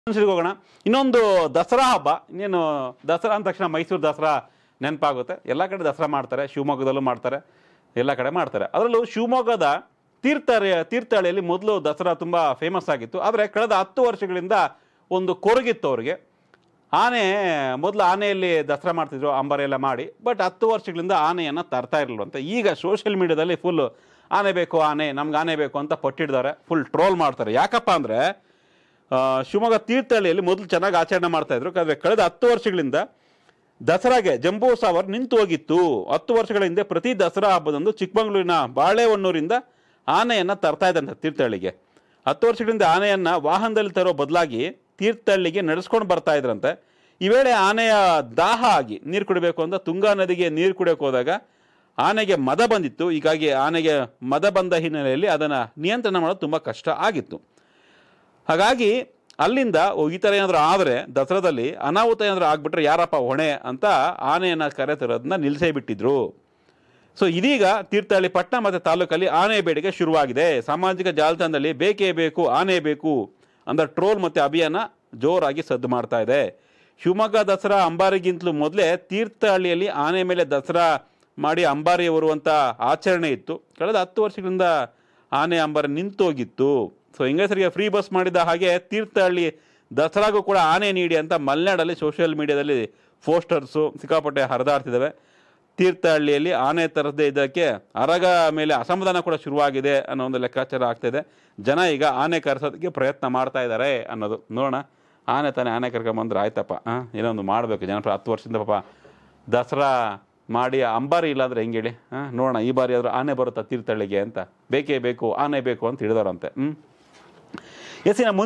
ಮೈಸೂರಿಗೆ ಹೋಗೋಣ ಇನ್ನೊಂದು ದಸರಾ ಹಬ್ಬ ಇನ್ನೇನು ದಸರಾ ಅಂದ ತಕ್ಷಣ ಮೈಸೂರು ದಸರಾ ನೆನಪಾಗುತ್ತೆ ಎಲ್ಲ ಕಡೆ ದಸರಾ ಮಾಡ್ತಾರೆ ಶಿವಮೊಗ್ಗದಲ್ಲೂ ಮಾಡ್ತಾರೆ ಎಲ್ಲ ಕಡೆ ಮಾಡ್ತಾರೆ ಅದರಲ್ಲೂ ಶಿವಮೊಗ್ಗದ ತೀರ್ಥಹಳ್ಳಿ ತೀರ್ಥಹಳ್ಳಿಯಲ್ಲಿ ಮೊದಲು ದಸರಾ ತುಂಬ ಫೇಮಸ್ ಆಗಿತ್ತು ಆದರೆ ಕಳೆದ ಹತ್ತು ವರ್ಷಗಳಿಂದ ಒಂದು ಕೊರಗಿತ್ತು ಅವ್ರಿಗೆ ಆನೆ ಮೊದಲು ಆನೆಯಲ್ಲಿ ದಸರಾ ಮಾಡ್ತಿದ್ರು ಅಂಬಾರಿ ಎಲ್ಲ ಮಾಡಿ ಬಟ್ ಹತ್ತು ವರ್ಷಗಳಿಂದ ಆನೆಯನ್ನು ತರ್ತಾ ಇರಲಿಲ್ವಂತೆ ಈಗ ಸೋಷಿಯಲ್ ಮೀಡಿಯಾದಲ್ಲಿ ಫುಲ್ ಆನೆ ಬೇಕು ಆನೆ ನಮ್ಗೆ ಆನೆ ಬೇಕು ಅಂತ ಪಟ್ಟಿಡ್ತಾರೆ ಫುಲ್ ಟ್ರೋಲ್ ಮಾಡ್ತಾರೆ ಯಾಕಪ್ಪ ಅಂದರೆ ಶಿವಮೊಗ್ಗ ತೀರ್ಥಹಳ್ಳಿಯಲ್ಲಿ ಮೊದಲು ಚೆನ್ನಾಗಿ ಆಚರಣೆ ಮಾಡ್ತಾ ಇದ್ರು ಆದರೆ ಕಳೆದ ಹತ್ತು ವರ್ಷಗಳಿಂದ ದಸರಾಗೆ ಜಂಬೂ ಸವಾರ್ ನಿಂತು ಹೋಗಿತ್ತು ಹತ್ತು ವರ್ಷಗಳ ಹಿಂದೆ ಪ್ರತಿ ದಸರಾ ಹಬ್ಬದಂದು ಚಿಕ್ಕಮಗಳೂರಿನ ಬಾಳೆಹೊನ್ನೂರಿಂದ ಆನೆಯನ್ನು ತರ್ತಾ ಇದ್ದಂತೆ ತೀರ್ಥಹಳ್ಳಿಗೆ ಹತ್ತು ವರ್ಷಗಳಿಂದ ಆನೆಯನ್ನು ವಾಹನದಲ್ಲಿ ತರೋ ಬದಲಾಗಿ ತೀರ್ಥಹಳ್ಳಿಗೆ ನಡೆಸ್ಕೊಂಡು ಬರ್ತಾ ಇದ್ರಂತೆ ಈ ವೇಳೆ ಆನೆಯ ದಾಹ ಆಗಿ ನೀರು ಕುಡಿಬೇಕು ಅಂತ ತುಂಗಾ ನದಿಗೆ ನೀರು ಕುಡಿಯೋಕೆ ಹೋದಾಗ ಆನೆಗೆ ಮದ ಬಂದಿತ್ತು ಹೀಗಾಗಿ ಆನೆಗೆ ಮದ ಬಂದ ಹಿನ್ನೆಲೆಯಲ್ಲಿ ಅದನ್ನು ನಿಯಂತ್ರಣ ಮಾಡೋದು ತುಂಬ ಕಷ್ಟ ಆಗಿತ್ತು ಹಾಗಾಗಿ ಅಲ್ಲಿಂದ ಓ, ಈ ಥರ ಏನಾದರೂ ಆದರೆ ದಸರಾದಲ್ಲಿ ಅನಾಹುತ ಏನಾದರೂ ಆಗ್ಬಿಟ್ರೆ ಯಾರಪ್ಪ ಹೊಣೆ ಅಂತ ಆನೆಯನ್ನು ಕರೆತರೋದನ್ನ ನಿಲ್ಲಿಸೇ ಬಿಟ್ಟಿದ್ರು ಸೊ ಇದೀಗ ತೀರ್ಥಹಳ್ಳಿ ಪಟ್ಟಣ ಮತ್ತು ತಾಲೂಕಲ್ಲಿ ಆನೆ ಬೇಡಿಕೆ ಶುರುವಾಗಿದೆ ಸಾಮಾಜಿಕ ಜಾಲತಾಣದಲ್ಲಿ ಬೇಕೇ ಬೇಕು ಆನೆ ಬೇಕು ಅಂತ ಟ್ರೋಲ್ ಮತ್ತು ಅಭಿಯಾನ ಜೋರಾಗಿ ಸದ್ದು ಮಾಡ್ತಾ ಇದೆ ಶಿವಮೊಗ್ಗ ದಸರಾ ಅಂಬಾರಿಗಿಂತಲೂ ಮೊದಲೇ ತೀರ್ಥಹಳ್ಳಿಯಲ್ಲಿ ಆನೆ ಮೇಲೆ ದಸರಾ ಮಾಡಿ ಅಂಬಾರಿ ಹೊರುವಂಥ ಆಚರಣೆ ಇತ್ತು ಕಳೆದ ಹತ್ತು ವರ್ಷಗಳಿಂದ ಆನೆ ಅಂಬಾರಿ ನಿಂತೋಗಿತ್ತು ಸೊ ಹೆಂಗಸರಿಗೆ ಫ್ರೀ ಬಸ್ ಮಾಡಿದ ಹಾಗೆ ತೀರ್ಥಹಳ್ಳಿ ದಸರಾಗೂ ಕೂಡ ಆನೆ ನೀಡಿ ಅಂತ ಮಲೆನಾಡಲ್ಲಿ ಸೋಷಿಯಲ್ ಮೀಡಿಯಾದಲ್ಲಿ ಪೋಸ್ಟರ್ಸು ಸಿಕ್ಕಾಪಟ್ಟೆ ಹರಿದಾಡ್ತಿದ್ದಾವೆ ತೀರ್ಥಹಳ್ಳಿಯಲ್ಲಿ ಆನೆ ತರದೇ ಇದ್ದಕ್ಕೆ ಅರಗ ಮೇಲೆ ಅಸಮಾಧಾನ ಕೂಡ ಶುರುವಾಗಿದೆ ಅನ್ನೋ ಒಂದು ಲೆಕ್ಕಾಚಾರ ಆಗ್ತಿದೆ ಜನ ಈಗ ಆನೆ ಕರೆಸೋದಕ್ಕೆ ಪ್ರಯತ್ನ ಮಾಡ್ತಾ ಇದ್ದಾರೆ ಅನ್ನೋದು ನೋಡೋಣ ಆನೆ ತಾನೇ ಆನೆ ಕರ್ಕೊಂಬಂದ್ರೆ ಆಯ್ತಪ್ಪ ಹಾಂ ಏನೋ ಒಂದು ಮಾಡಬೇಕು ಜನಪ್ರಿಯ ಹತ್ತು ವರ್ಷದಿಂದ ಪಾಪ ದಸರಾ ಮಾಡಿ ಅಂಬಾರಿ ಇಲ್ಲಾಂದ್ರೆ ಹೆಂಗೆ ಹೇಳಿ ಹಾಂ ನೋಡೋಣ ಈ ಬಾರಿ ಆದರೂ ಆನೆ ಬರುತ್ತಾ ತೀರ್ಥಹಳ್ಳಿಗೆ ಅಂತ ಬೇಕೇ ಬೇಕು ಆನೆ ಬೇಕು ಅಂತ ಹಿಡಿದವ್ರಂತೆ ಹ್ಞೂ ಎಸ್ ಇನ್ನು ಮುಂದೆ